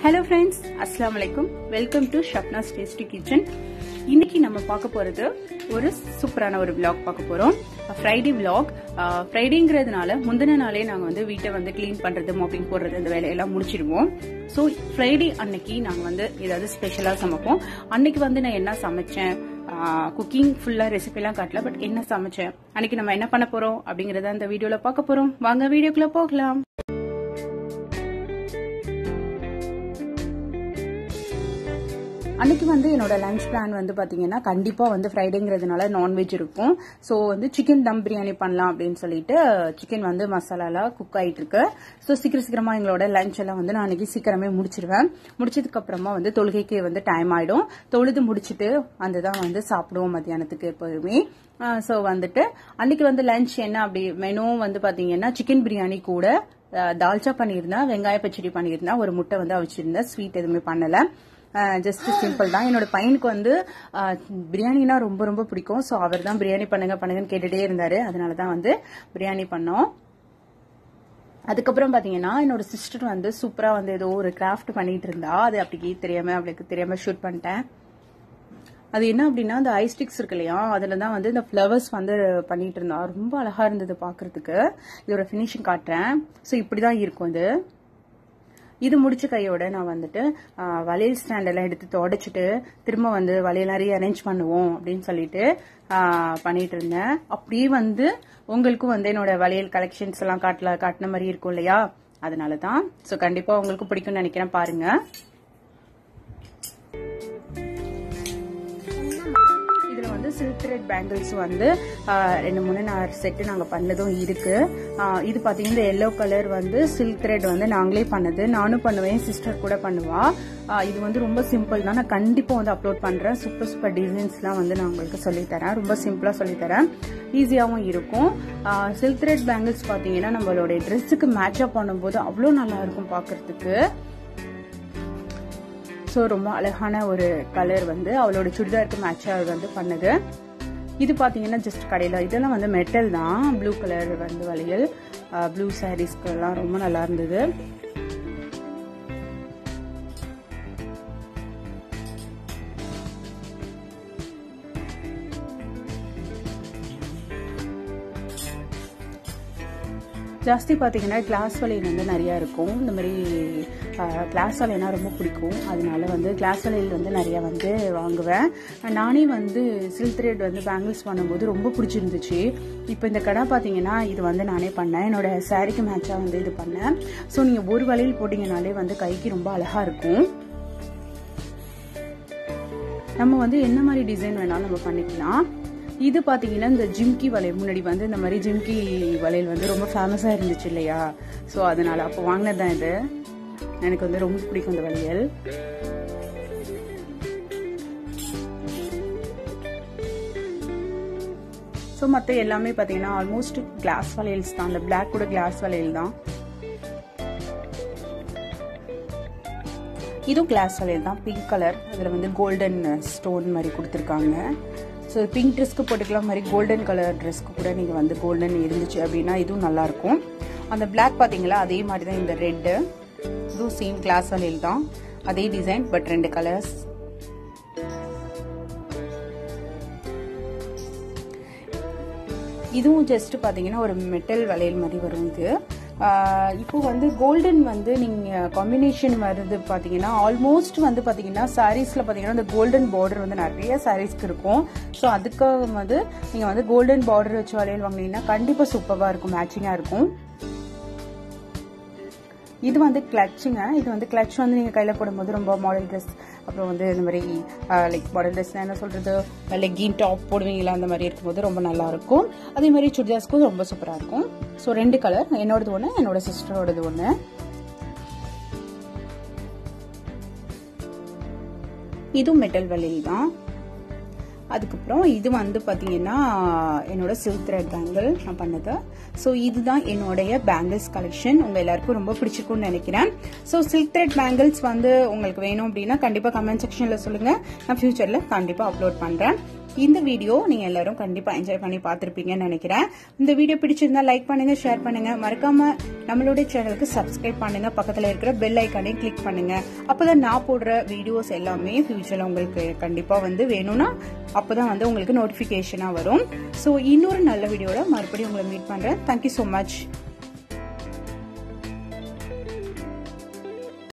hello friends அஸ்லாம் வலைக்கும் welcome to Shabnas tasty kitchen இன்னைக்கு நம்ம பார்க்க போறது ஒரு சூப்பரான ஒரு vlog பார்க்க போறோம் ஃப்ரைடே vlog ஃப்ரைடேங்கிறதுனால முந்தின நாளே நாங்கள் வந்து வீட்டை வந்து க்ளீன் பண்றது மாப்பிங் போடுறது இந்த வேலையெல்லாம் முடிச்சிடுவோம் ஸோ ஃப்ரைடே அன்னைக்கு நாங்கள் வந்து ஏதாவது ஸ்பெஷலாக சமைப்போம் அன்னைக்கு வந்து நான் என்ன சமைச்சேன் குக்கிங் ஃபுல்லாக ரெசிபிலாம் காட்டல பட் என்ன சமைச்சேன் அன்னைக்கு நம்ம என்ன பண்ண போறோம் அப்படிங்கறத அந்த வீடியோவில் பார்க்க போறோம் வாங்க வீடியோக்குள்ள போகலாம் அன்னைக்கு வந்து என்னோட லஞ்ச் பிளான் வந்து பாத்தீங்கன்னா கண்டிப்பா வந்து ஃப்ரைடேங்கிறதுனால நான்வெஜ் இருக்கும் ஸோ வந்து சிக்கன் தம் பிரியாணி பண்ணலாம் அப்படின்னு சொல்லிட்டு சிக்கன் வந்து மசாலாலாம் குக் ஆயிட்டு இருக்கு ஸோ சீக்கிரம் சீக்கிரமா எங்களோட லஞ்ச் எல்லாம் வந்து நான் அன்னைக்கு சீக்கிரமே முடிச்சிருவேன் முடிச்சதுக்கு அப்புறமா வந்து தொழுகைக்கு வந்து டைம் ஆயிடும் தொழுது முடிச்சிட்டு வந்து தான் வந்து சாப்பிடுவோம் மத்தியானத்துக்கு எப்போதுமே ஸோ வந்துட்டு அன்னைக்கு வந்து லஞ்ச் என்ன அப்படி மெனு வந்து பாத்தீங்கன்னா சிக்கன் பிரியாணி கூட தால்ச்சா பண்ணியிருந்தேன் வெங்காய பச்சடி பண்ணியிருந்தேன் ஒரு முட்டை வந்து அவிச்சிருந்தேன் ஸ்வீட் எதுவுமே பண்ணல ஜஸ்ட் சிம்பிள் தான் என்னோட பையனுக்கு வந்து பிரியாணினா ரொம்ப ரொம்ப பிடிக்கும் ஸோ அவர் தான் பிரியாணி பண்ணுங்க பண்ணுங்கன்னு கேட்டுட்டே இருந்தாரு அதனால தான் வந்து பிரியாணி பண்ணோம் அதுக்கப்புறம் பாத்தீங்கன்னா என்னோட சிஸ்டர் வந்து சூப்பரா வந்து ஏதோ ஒரு கிராஃப்ட் பண்ணிட்டு இருந்தா அது அப்படி தெரியாம அவளுக்கு தெரியாம ஷூட் பண்ணிட்டேன் அது என்ன அப்படின்னா அந்த ஐஸ்டிக்ஸ் இருக்கு இல்லையா அதுல தான் வந்து இந்த ஃப்ளவர்ஸ் வந்து பண்ணிட்டு இருந்தா ரொம்ப அழகா இருந்தது பாக்குறதுக்கு இதோட ஃபினிஷிங் காட்டுறேன் ஸோ இப்படிதான் இருக்கும் இது இது முடிச்ச கையோட நான் வந்துட்டு வளையல் ஸ்டாண்ட் எல்லாம் எடுத்து தொடச்சிட்டு திரும்ப வந்து வளையலாம் ரீஅரேஞ்ச் பண்ணுவோம் அப்படின்னு சொல்லிட்டு பண்ணிட்டு இருந்தேன் அப்படியே வந்து உங்களுக்கும் வந்து என்னோட வளையல் கலெக்ஷன்ஸ் எல்லாம் காட்டல காட்டின மாதிரி இருக்கும் இல்லையா அதனால தான் ஸோ கண்டிப்பா உங்களுக்கு பிடிக்கும்னு நினைக்கிறேன் பாருங்க இதுல வந்து சில்க் த்ரெட் பேங்கிள்ஸ் வந்து ரெண்டு மூணு நான் செட்டு நாங்க பண்ணதும் இருக்கு இது பாத்தீங்கன்னா இந்த எல்லோ கலர் வந்து சில்க் த்ரெட் வந்து நாங்களே பண்ணது நானும் பண்ணுவேன் சிஸ்டர் கூட பண்ணுவா இது வந்து ரொம்ப சிம்பிள் தான் நான் கண்டிப்பா வந்து அப்லோட் பண்றேன் சூப்பர் சூப்பர் டிசைன்ஸ்லாம் வந்து நான் உங்களுக்கு சொல்லித்தரேன் ரொம்ப சிம்பிளா சொல்லித்தரேன் ஈஸியாகவும் இருக்கும் சில்க் த்ரெட் பேங்கிள்ஸ் பாத்தீங்கன்னா நம்மளுடைய ட்ரெஸ்ஸுக்கு மேட்சப் பண்ணும்போது அவ்வளோ நல்லா இருக்கும் பாக்குறதுக்கு ஸோ ரொம்ப அழகான ஒரு கலர் வந்து அவளோட சுடிதாருக்கு மேட்சாக வந்து பண்ணுது இது பார்த்தீங்கன்னா ஜஸ்ட் கடையில் இதெல்லாம் வந்து மெட்டல் தான் ப்ளூ கலர் வந்து வளையல் ப்ளூ சாரீஸ்க்கெல்லாம் ரொம்ப நல்லா இருந்தது ஜாஸ்தி பார்த்தீங்கன்னா கிளாஸ் வளையல் வந்து நிறையா இருக்கும் இந்த மாதிரி கிளாஸ் வளையல்னா ரொம்ப பிடிக்கும் அதனால வந்து கிளாஸ் வளையல் வந்து நிறையா வந்து வாங்குவேன் நானே வந்து சில்க் த்ரெட் வந்து பேங்கிள்ஸ் பண்ணும்போது ரொம்ப பிடிச்சிருந்துச்சு இப்போ இந்த கடை பார்த்தீங்கன்னா இது வந்து நானே பண்ணேன் என்னோட சாரிக்கு மேட்சாக வந்து இது பண்ணேன் ஸோ நீங்கள் ஒரு வளையல் போட்டிங்கனாலே வந்து கைக்கு ரொம்ப அழகாக இருக்கும் நம்ம வந்து என்ன மாதிரி டிசைன் வேணாலும் நம்ம பண்ணிக்கலாம் இது பாத்தீங்கன்னா இந்த ஜிம்கி வளையல் முன்னாடி வந்து இந்த மாதிரி ஜிம்கி வளையல் வந்து ரொம்ப ஃபேமஸா இருந்துச்சு இல்லையா ஸோ அதனால அப்போ வாங்கினது தான் இது எனக்கு வந்து ரொம்ப பிடிக்கும் இந்த வளையல் ஸோ மற்ற எல்லாமே பார்த்தீங்கன்னா ஆல்மோஸ்ட் கிளாஸ் வளையல்ஸ் தான் அந்த பிளாக் கூட கிளாஸ் வளையல் தான் இதுவும் கிளாஸ் வளையல் தான் பிங்க் கலர் அதில் வந்து கோல்டன் ஸ்டோன் மாதிரி கொடுத்துருக்காங்க ஸோ பிங்க் ட்ரெஸ்க்கு போட்டுக்கலாம் மாதிரி கோல்டன் கலர் ட்ரெஸ்க்கு கூட நீங்கள் வந்து கோல்டன் இருந்துச்சு அப்படின்னா இதுவும் நல்லாயிருக்கும் அந்த பிளாக் பார்த்தீங்களா அதே மாதிரி தான் இந்த ரெட்டு இதுவும் சேம் கிளாஸ் வலையில் தான் அதே டிசைன் பட் ரெண்டு கலர்ஸ் இதுவும் ஜஸ்ட் பார்த்தீங்கன்னா ஒரு மெட்டல் வளையல் மாதிரி வரும் இது இப்போ வந்து கோல்டன் வந்து நீங்கள் காம்பினேஷன் வருது பார்த்தீங்கன்னா ஆல்மோஸ்ட் வந்து பார்த்தீங்கன்னா சாரீஸில் பார்த்தீங்கன்னா இந்த கோல்டன் பார்டர் வந்து நிறைய சாரீஸ்க்கு இருக்கும் ஸோ அதுக்காக வந்து நீங்கள் வந்து கோல்டன் பார்டர் வச்சு வளையல் வாங்கினீங்கன்னா கண்டிப்பாக சூப்பராக இருக்கும் மேட்சிங்காக இருக்கும் இது வந்து கிளச்சுங்க இது வந்து கிளச் வந்து நீங்கள் கையில் போடும்போது ரொம்ப மாடல் ட்ரெஸ் அப்புறம் வந்து இந்த மாதிரி லைக் மாடல் ட்ரெஸ்னா என்ன சொல்கிறது லெக்கின் டாப் போடுவீங்களா அந்த மாதிரி இருக்கும்போது ரொம்ப நல்லா இருக்கும் அதே மாதிரி சுடிதாஸ்க்கும் ரொம்ப சூப்பராக இருக்கும் ஸோ ரெண்டு கலர் என்னோடது ஒன்று என்னோட சிஸ்டரோடது ஒன்று இதுவும் மெட்டல் வலையில் தான் அதுக்கப்புறம் இது வந்து பார்த்தீங்கன்னா என்னோட சில்க் த்ரெட் பேங்கிள் நான் பண்ணது ஸோ இதுதான் என்னுடைய பேங்கிள்ஸ் கலெக்ஷன் உங்கள் எல்லாருக்கும் ரொம்ப பிடிச்சிருக்கும்னு நினைக்கிறேன் ஸோ சில்க் த்ரெட் பேங்கிள்ஸ் வந்து உங்களுக்கு வேணும் அப்படின்னா கண்டிப்பாக கமெண்ட் செக்ஷனில் சொல்லுங்கள் நான் ஃபியூச்சரில் கண்டிப்பாக அப்லோட் பண்ணுறேன் இந்த வீடியோ நீங்க எல்லாரும் கண்டிப்பா என்ஜாய் பண்ணி பார்த்திருப்பீங்கன்னு நினைக்கிறேன் இந்த வீடியோ பிடிச்சிருந்தா லைக் பண்ணுங்க ஷேர் பண்ணுங்க மறக்காம நம்மளுடைய சேனலுக்கு சப்ஸ்கிரைப் பண்ணுங்க பக்கத்துல இருக்கிற பெல் ஐக்கானையும் கிளிக் பண்ணுங்க அப்பதான் நான் போடுற வீடியோஸ் எல்லாமே ஃபியூச்சர்ல உங்களுக்கு கண்டிப்பா வந்து வேணும்னா அப்பதான் வந்து உங்களுக்கு நோட்டிபிகேஷனா வரும் ஸோ இன்னொரு நல்ல வீடியோட மறுபடியும் உங்களை மீட் பண்றேன் தேங்க்யூ ஸோ மச்